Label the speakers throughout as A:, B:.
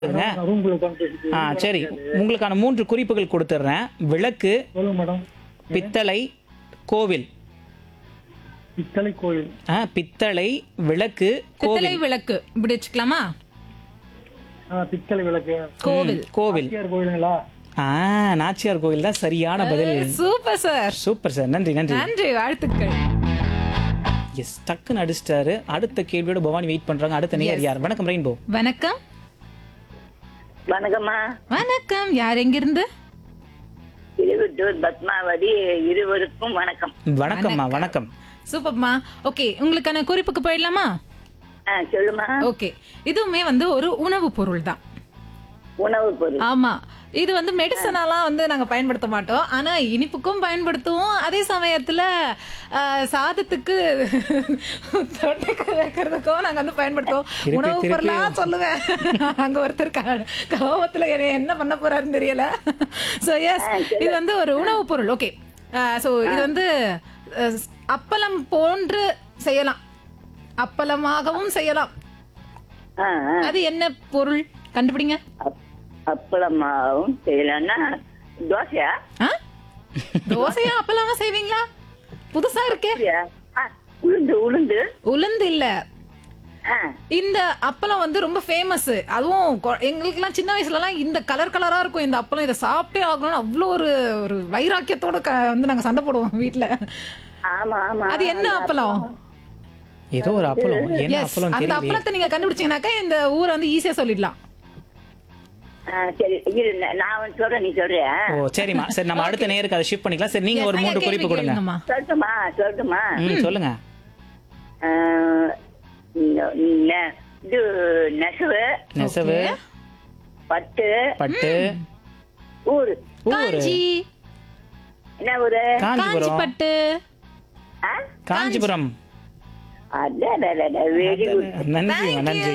A: இருங்க.
B: ரூம்குள்ள உட்காந்து பேசிட்டு
A: ஆ சரி உங்களுக்கான மூன்று குறிப்புகள் கொடுத்துட்றேன் விளக்கு
B: சொல்லுங்க மேடம்
A: பித்தளை கோவில்
B: பித்தளை கோயில்
A: ஆ பித்தளை விளக்கு
C: பித்தளை
A: கோவில்
C: விளக்கு இப்படி வச்சுக்கலாமா
B: ஆ பித்தளை விளக்கு
C: கோவில்
A: கோவில்
B: நாச்சியார் கோயிலுங்களா
A: ஆ நாச்சியார் கோவில் தான் சரியான பதில்
C: சூப்பர் சார்
A: சூப்பர் சார் நன்றி நன்றி
C: நன்றி வாழ்த்துக்கள்
A: எஸ் டக்குன்னு அடிச்சிட்டாரு அடுத்த கேள்வியோட பவானி வெயிட் பண்றாங்க அடுத்த நேயர் யார் வணக்கம் ரெயின்போ
C: வணக்கம்
D: வணக்கம்மா
C: வணக்கம் யார் எங்கிருந்து
D: திருவட்டூர் பத்மாவதி இருவருக்கும் வணக்கம்
A: வணக்கம்மா வணக்கம்
C: சூப்பர்மா ஓகே உங்களுக்கான குறிப்புக்கு போயிடலாமா
D: ஆ சொல்லுமா
C: ஓகே இதுவுமே வந்து ஒரு உணவு பொருள் தான்
D: உணவு பொருள்
C: ஆமா இது வந்து மெடிசனாலாம் வந்து நாங்க பயன்படுத்த மாட்டோம் ஆனா இனிப்புக்கும் பயன்படுத்துவோம் அதே சமயத்துல ஆஹ், சாதத்துக்கு தொட்டுக்க வைக்கிறதுக்கும் நாங்க வந்து பயன்படுத்துவோம்
A: திருப்பி,
C: உணவு
A: திருப்பி.
C: பொருளா சொல்லுவேன் அங்க ஒருத்தர் க- கோவத்துல என்னை என்ன பண்ண போறாருன்னு தெரியல சோ எஸ் இது வந்து ஒரு உணவு பொருள் ஓகே சோ இது வந்து அஹ், அப்பளம் போன்று செய்யலாம் அப்பளமாகவும் செய்யலாம்
D: ஆ, ஆ.
C: அது என்ன பொருள் கண்டுபிடிங்க
D: அப்- அப்பளமாவும் செய்யலாம்னா தோசையா
C: ஆ? தோசையா அப்பளமா செய்வீங்களா புதுசா இருக்கே
D: அப்படியா? ஆ, உளுந்து உளுந்து
C: உளுந்து இல்ல
D: ஆ,
C: இந்த அப்பளம் வந்து ரொம்ப ஃபேமஸ் அதுவும் கொ- எங்களுக்கெல்லாம் சின்ன வயசுல எல்லாம் இந்த கலர் கலரா இருக்கும் இந்த அப்பளம் இதை சாப்பிட்டே ஆகணும்னு அவ்வளோ ஒரு ஒரு வைராக்கியத்தோட க- வந்து நாங்க சண்டை போடுவோம் வீட்ல
D: ஆமா ஆமா
C: அது என்ன அப்பளம்
A: ஏதோ ஒரு அப்பளம் என்ன
C: எஸ்
A: அப்பளம்
C: அந்த
A: தெரியல
C: அப்பளத்தை நீங்க கண்டுபிடிச்சீங்கன்னாக்கா இந்த ஊரை வந்து ஈஸியா சொல்லிடலாம்
D: ஆ, சரி இரு நா- நான் வந்து சொல்றேன் நீ சொல்றியா
A: ஓ சரிம்மா சரி நம்ம அடுத்த நேருக்கு அதை ஷிஃப்ட் பண்ணிக்கலாம் சரி நீங்க ஒரு
C: Yes,
A: மூன்று
C: கேள்வி
A: குறிப்பு கொடுங்க
C: கேளுங்கம்மா.
D: சொல்லட்டுமா சொல்லட்டுமா
A: ம் சொல்லுங்க
D: ஆ, ந- ந- இது நெசவு
A: நெசவு
D: பட்டு
A: பட்டு
D: ஊரு
A: ஊரு
C: காஞ்சி
D: என்ன ஊரு
C: காஞ்சி
A: காஞ்சிபுரம்
C: பட்டு
D: ஆ?
A: காஞ்சிபுரம்
D: அதான் வெரி குட்
A: நன்றி நன்றி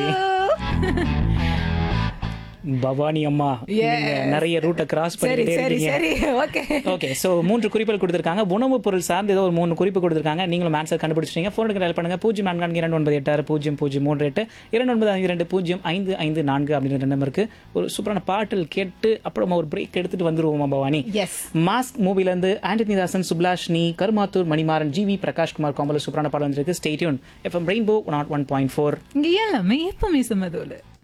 A: பவானி அம்மா நீங்க நிறைய ரூட்டை கிராஸ்
C: சரி
A: பண்ணிட்டே
C: சரி
A: இருக்கீங்க
C: சரி ஓகே
A: ஓகே சோ மூன்று குறிப்புகள் கொடுத்திருக்காங்க உணவு பொருள் சார்ந்து ஏதோ ஒரு மூணு குறிப்பு கொடுத்திருக்காங்க நீங்களும் ஆன்சர் கண்டுபிடிச்சிட்டீங்க ஃபோனுக்கு டயல் பண்ணுங்க பூஜ்ஜியம் நான்கு நான்கு இரண்டு ஒன்பது எட்டு ஆறு பூஜ்ஜியம் பூஜ்ஜியம் மூன்று எட்டு இரண்டு ஒன்பது ஐந்து இரண்டு பூஜ்ஜியம் ஐந்து ஐந்து நான்கு அப்படின்ற நம்பருக்கு ஒரு சூப்பரான பாட்டில் கேட்டு அப்புறமா ஒரு பிரேக் எடுத்துட்டு வந்துருவோமா பவானி
C: எஸ்
A: மாஸ்க் மூவில இருந்து ஆண்டனி தாசன் சுப்லாஷ்னி கருமாத்தூர் மணிமாறன் ஜிவி பிரகாஷ்குமார் காம்பல சூப்பரான பாடம் வந்திருக்கு stay tuned FM rainbow nought one point four
C: இங்க எல்லாமே எப்பவுமே சுமதோல